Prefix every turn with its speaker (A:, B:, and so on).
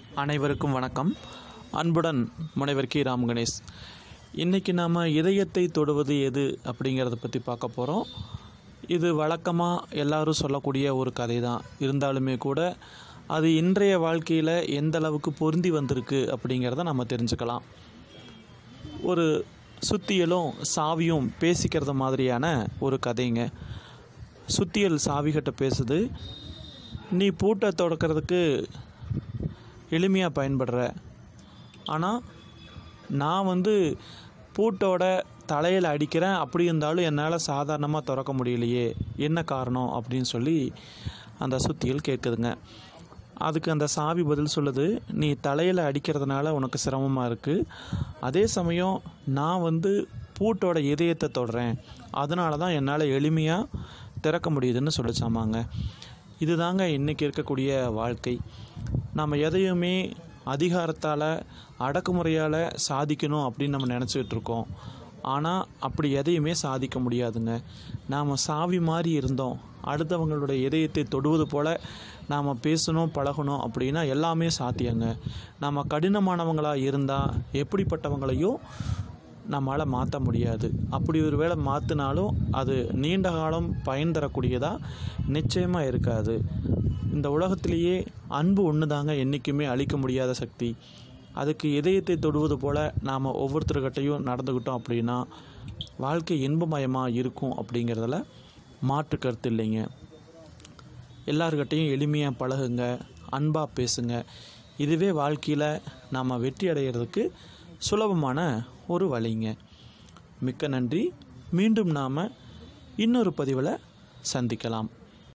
A: அனைவருக்கும் வணக்கம் அன்புடன் முனைவர் கி ராம் கணேஷ் இன்றைக்கி நாம் இதயத்தை தொடுவது எது அப்படிங்கிறத பற்றி பார்க்க போகிறோம் இது வழக்கமாக எல்லாரும் சொல்லக்கூடிய ஒரு கதை தான் இருந்தாலுமே கூட அது இன்றைய வாழ்க்கையில் எந்த அளவுக்கு பொருந்தி வந்திருக்கு அப்படிங்கிறத நம்ம தெரிஞ்சுக்கலாம் ஒரு சுத்தியலும் சாவியும் பேசிக்கிறது மாதிரியான ஒரு கதைங்க சுத்தியல் சாவிகிட்ட பேசுது நீ பூட்டை திறக்கிறதுக்கு எளிமையாக பயன்படுற ஆனால் நான் வந்து பூட்டோட தலையில் அடிக்கிறேன் அப்படி இருந்தாலும் என்னால் சாதாரணமாக திறக்க முடியலையே என்ன காரணம் அப்படின்னு சொல்லி அந்த சுத்தியல் கேட்குதுங்க அதுக்கு அந்த சாவி பதில் சொல்லுது நீ தலையில் அடிக்கிறதுனால உனக்கு சிரமமாக இருக்குது அதே சமயம் நான் வந்து பூட்டோட இதயத்தை தொடுறேன் அதனால தான் என்னால் எளிமையாக திறக்க முடியுதுன்னு சொல்லிச்சாமாங்க இதுதாங்க இன்றைக்கி இருக்கக்கூடிய வாழ்க்கை நம்ம எதையுமே அதிகாரத்தால் அடக்குமுறையால் சாதிக்கணும் அப்படின்னு நம்ம நினச்சிக்கிட்டு இருக்கோம் ஆனால் அப்படி எதையுமே சாதிக்க முடியாதுங்க நாம் சாவி மாதிரி இருந்தோம் அடுத்தவங்களுடைய இதயத்தை தொடுவது போல் நாம் பேசணும் பழகணும் அப்படின்னா எல்லாமே சாத்தியங்க நம்ம கடினமானவங்களாக இருந்தால் எப்படிப்பட்டவங்களையும் நம்மளால் மாற்ற முடியாது அப்படி ஒரு வேளை மாற்றினாலும் அது நீண்ட காலம் பயன் தரக்கூடியதாக நிச்சயமாக இருக்காது இந்த உலகத்திலேயே அன்பு ஒன்று தாங்க என்றைக்குமே அழிக்க முடியாத சக்தி அதுக்கு இதயத்தை தொடுவது போல் நாம் ஒவ்வொருத்தர்கிட்டையும் நடந்துக்கிட்டோம் அப்படின்னா வாழ்க்கை இன்பமயமாக இருக்கும் அப்படிங்கிறதுல மாற்று கருத்து இல்லைங்க எல்லார்கிட்டையும் எளிமையாக பழகுங்க அன்பாக பேசுங்க இதுவே வாழ்க்கையில் நாம் வெற்றி அடைகிறதுக்கு சுலபமான ஒரு வழிங்க மிக்க நன்றி மீண்டும் நாம் இன்னொரு பதிவில் சந்திக்கலாம்